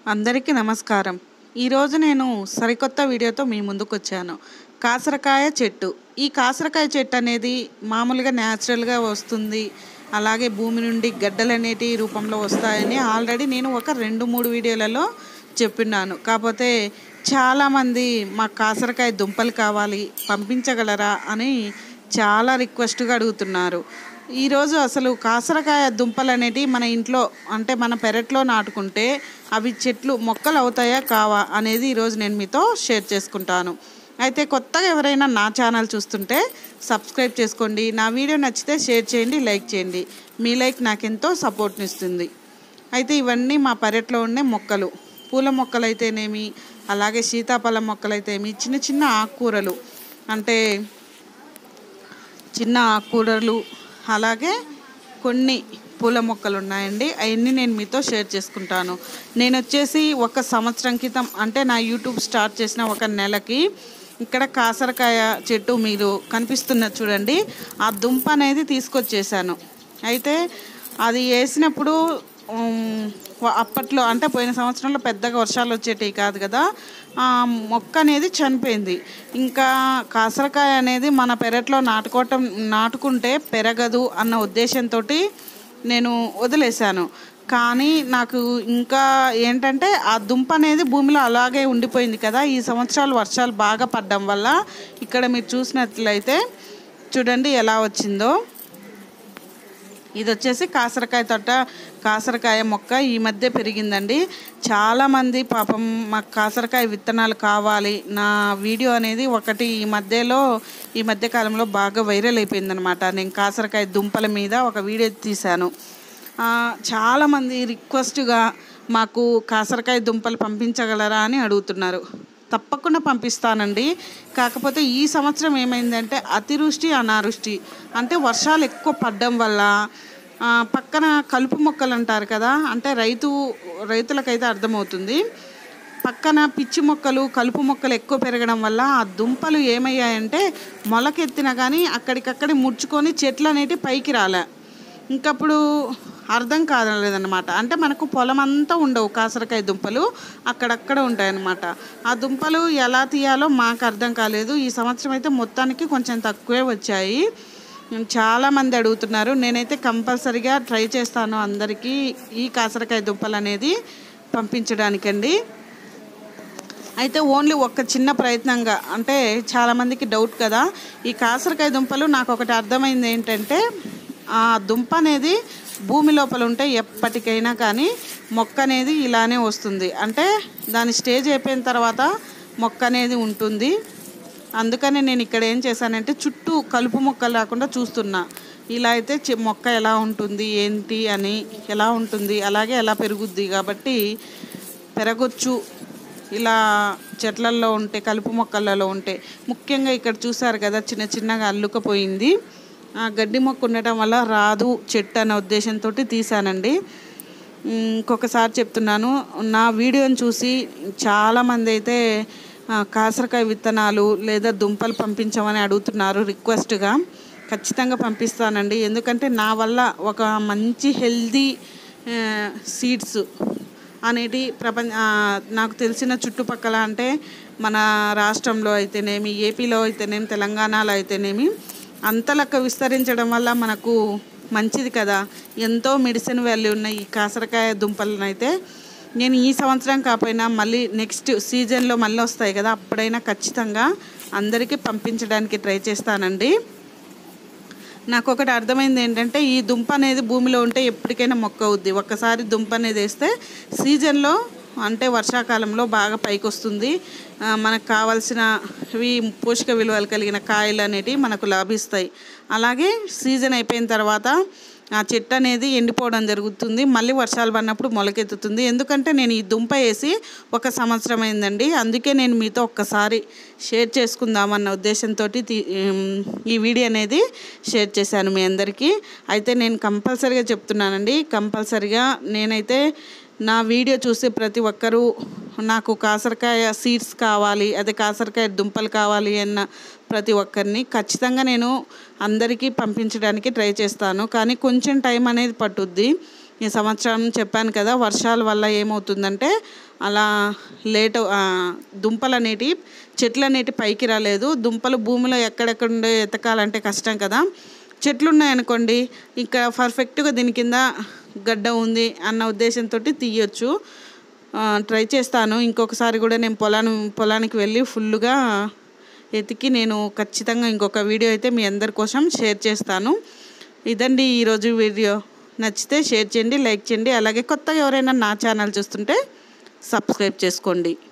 అందరికీ నమస్కారం ఈరోజు నేను సరికొత్త వీడియోతో మీ ముందుకు వచ్చాను కాసరకాయ చెట్టు ఈ కాసరకాయ చెట్టు అనేది మామూలుగా న్యాచురల్గా వస్తుంది అలాగే భూమి నుండి గడ్డలు అనేటి రూపంలో వస్తాయని ఆల్రెడీ నేను ఒక రెండు మూడు వీడియోలలో చెప్పినాను కాకపోతే చాలామంది మా కాసరకాయ దుంపలు కావాలి పంపించగలరా అని చాలా రిక్వెస్ట్గా అడుగుతున్నారు ఈరోజు అసలు కాసరకాయ దుంపలు అనేటివి మన ఇంట్లో అంటే మన పెరట్లో నాటుకుంటే అవి చెట్లు మొక్కలు అవుతాయా కావా అనేది ఈరోజు నేను మీతో షేర్ చేసుకుంటాను అయితే కొత్తగా ఎవరైనా నా ఛానల్ చూస్తుంటే సబ్స్క్రైబ్ చేసుకోండి నా వీడియో నచ్చితే షేర్ చేయండి లైక్ చేయండి మీ లైక్ నాకెంతో సపోర్ట్ని ఇస్తుంది అయితే ఇవన్నీ మా పెరట్లో ఉండే మొక్కలు పూల మొక్కలు అయితేనేమి అలాగే సీతాఫలం మొక్కలు అయితేమి చిన్న చిన్న ఆకుకూరలు అంటే చిన్న ఆకుకూరలు అలాగే కొన్ని పూల మొక్కలు ఉన్నాయండి అవన్నీ నేను మీతో షేర్ చేసుకుంటాను నేను వచ్చేసి ఒక సంవత్సరం క్రితం అంటే నా యూట్యూబ్ స్టార్ట్ చేసిన ఒక నెలకి ఇక్కడ కాసరకాయ చెట్టు మీరు కనిపిస్తున్నది చూడండి ఆ దుంప అనేది తీసుకొచ్చేసాను అయితే అది వేసినప్పుడు ఉమ్, వ- అప్పట్లో అంటే పోయిన సంవత్సరంలో పెద్దగా వర్షాలు వచ్చేటివి కాదు కదా ఆ మొక్క అనేది చనిపోయింది ఇంకా కాసరకాయ అనేది మన పెరట్లో నాటుకోవటం నాటుకుంటే పెరగదు అన్న ఉద్దేశంతో నేను వదిలేశాను కానీ నాకు ఇంకా ఏంటంటే ఆ దుంప అనేది భూమిలో అలాగే ఉండిపోయింది కదా ఈ సంవత్సరాలు వర్షాలు బాగా పడడం వల్ల ఇక్కడ మీరు చూసినట్లయితే చూడండి ఎలా వచ్చిందో ఇది వచ్చేసి కాసరకాయ తోట కాసరకాయ మొక్క ఈ మధ్య పెరిగిందండి చాలామంది పాపం మాకు కాసరకాయ విత్తనాలు కావాలి నా వీడియో అనేది ఒకటి ఈ మధ్యలో ఈ మధ్య కాలంలో బాగా వైరల్ అయిపోయిందనమాట నేను కాసరకాయ దుంపల మీద ఒక వీడియో తీశాను ఆ, చాలామంది రిక్వెస్ట్గా మాకు కాసరకాయ దుంపలు పంపించగలరా అని అడుగుతున్నారు తప్పకుండా పంపిస్తానండి కాకపోతే ఈ సంవత్సరం ఏమైందంటే అతివృష్టి అనావృష్టి అంటే వర్షాలు ఎక్కువ పడడం వల్ల ఆ, పక్కన కలుపు మొక్కలు అంటారు కదా అంటే రైతు రైతులకైతే అర్థమవుతుంది పక్కన పిచ్చి మొక్కలు కలుపు మొక్కలు ఎక్కువ పెరగడం వల్ల ఆ దుంపలు ఏమయ్యాయంటే మొలకెత్తినా కానీ అక్కడికక్కడే ముడుచుకొని చెట్లు అనేటివి పైకి రాలే ఇంకప్పుడు అర్థం కాలేదన్నమాట అంటే మనకు పొలం అంతా ఉండవు కాసరకాయ దుంపలు అక్కడక్కడ ఉంటాయన్నమాట ఆ దుంపలు ఎలా తీయాలో మాకు అర్థం కాలేదు ఈ సంవత్సరం అయితే మొత్తానికి కొంచెం తక్కువే వచ్చాయి చాలామంది అడుగుతున్నారు నేనైతే కంపల్సరిగా ట్రై చేస్తాను అందరికీ ఈ కాసరకాయ దుంపలు అనేది పంపించడానికండి అయితే ఓన్లీ ఒక్క చిన్న ప్రయత్నంగా అంటే చాలామందికి డౌట్ కదా ఈ కాసరకాయ దుంపలు నాకు ఒకటి అర్థమైంది ఏంటంటే ఆ దుంప అనేది భూమి లోపల ఉంటే ఎప్పటికైనా కానీ మొక్క అనేది ఇలానే వస్తుంది అంటే దాని స్టేజ్ అయిపోయిన తర్వాత మొక్క అనేది ఉంటుంది అందుకని నేను ఇక్కడ ఏం చేశానంటే చుట్టూ కలుపు మొక్కలు రాకుండా చూస్తున్నా ఇలా అయితే చి- మొక్క ఎలా ఉంటుంది ఏంటి అని ఎలా ఉంటుంది అలాగే ఎలా పెరుగుద్ది కాబట్టి పెరగొచ్చు ఇలా చెట్లల్లో ఉంటే కలుపు మొక్కలలో ఉంటే ముఖ్యంగా ఇక్కడ చూసారు కదా చిన్న చిన్నగా అల్లుకపోయింది ఆ గడ్డి మొక్క ఉండటం వల్ల రాదు చెట్టు అనే ఉద్దేశంతో తీసానండి ఉమ్, ఇంకొకసారి చెప్తున్నాను నా వీడియోని చూసి చాలామంది అయితే ఆ, కాసరకాయ విత్తనాలు లేదా దుంపలు పంపించమని అడుగుతున్నారు రిక్వెస్ట్గా ఖచ్చితంగా పంపిస్తానండి ఎందుకంటే నా వల్ల ఒక మంచి హెల్దీ సీడ్స్ అనేటి ప్రపంచ ఆ, నాకు తెలిసిన చుట్టుపక్కల అంటే మన రాష్ట్రంలో అయితేనేమి ఏపీలో అయితేనేమి తెలంగాణలో అయితేనేమి అంతలక్క విస్తరించడం వల్ల మనకు మంచిది కదా ఎంతో మెడిసిన్ వాల్యూ ఉన్న ఈ కాసరకాయ దుంపలను అయితే నేను ఈ సంవత్సరం కాకపోయినా మళ్ళీ నెక్స్ట్ సీజన్లో మళ్ళీ వస్తాయి కదా అప్పుడైనా ఖచ్చితంగా అందరికీ పంపించడానికి ట్రై చేస్తానండి నాకు ఒకటి అర్థమైంది ఏంటంటే ఈ దుంప అనేది భూమిలో ఉంటే ఎప్పటికైనా మొక్క అవుద్ది ఒక్కసారి దుంప అనేది వేస్తే సీజన్లో అంటే వర్షాకాలంలో బాగా పైకి వస్తుంది ఆ, మనకు కావాల్సినవి పోషక విలువలు కలిగిన కాయలు అనేటివి మనకు లభిస్తాయి అలాగే సీజన్ అయిపోయిన తర్వాత ఆ చెట్టు అనేది ఎండిపోవడం జరుగుతుంది మళ్ళీ వర్షాలు పడినప్పుడు మొలకెత్తుతుంది ఎందుకంటే నేను ఈ దుంప వేసి ఒక సంవత్సరం అయిందండి అందుకే నేను మీతో ఒక్కసారి షేర్ చేసుకుందామన్న ఉద్దేశంతో ఈ వీడియో అనేది షేర్ చేశాను మీ అందరికీ అయితే నేను కంపల్సరీగా చెప్తున్నానండి కంపల్సరీగా నేనైతే నా వీడియో చూసే ప్రతి ఒక్కరూ నాకు కాసరకాయ సీడ్స్ కావాలి అదే కాసరకాయ దుంపలు కావాలి అన్న ప్రతి ఒక్కరిని ఖచ్చితంగా నేను అందరికీ పంపించడానికి ట్రై చేస్తాను కానీ కొంచెం టైం అనేది పట్టుద్ది ఈ సంవత్సరం చెప్పాను కదా వర్షాల వల్ల ఏమవుతుందంటే అలా లేట్ ఆ, దుంపలు అనేటివి చెట్లు అనేటివి పైకి రాలేదు దుంపలు భూమిలో ఎక్కడెక్కడ ఉండే ఎతకాలంటే కష్టం కదా చెట్లు ఉన్నాయనుకోండి ఇంకా పర్ఫెక్ట్గా దీని కింద గడ్డ ఉంది అన్న ఉద్దేశంతో తీయొచ్చు ఆ, ట్రై చేస్తాను ఇంకొకసారి కూడా నేను పొలాను పొలానికి వెళ్ళి ఫుల్గా ఎతికి నేను ఖచ్చితంగా ఇంకొక వీడియో అయితే మీ అందరి కోసం షేర్ చేస్తాను ఇదండి ఈరోజు వీడియో నచ్చితే షేర్ చేయండి లైక్ చేయండి అలాగే కొత్తగా ఎవరైనా నా ఛానల్ చూస్తుంటే సబ్స్క్రైబ్ చేసుకోండి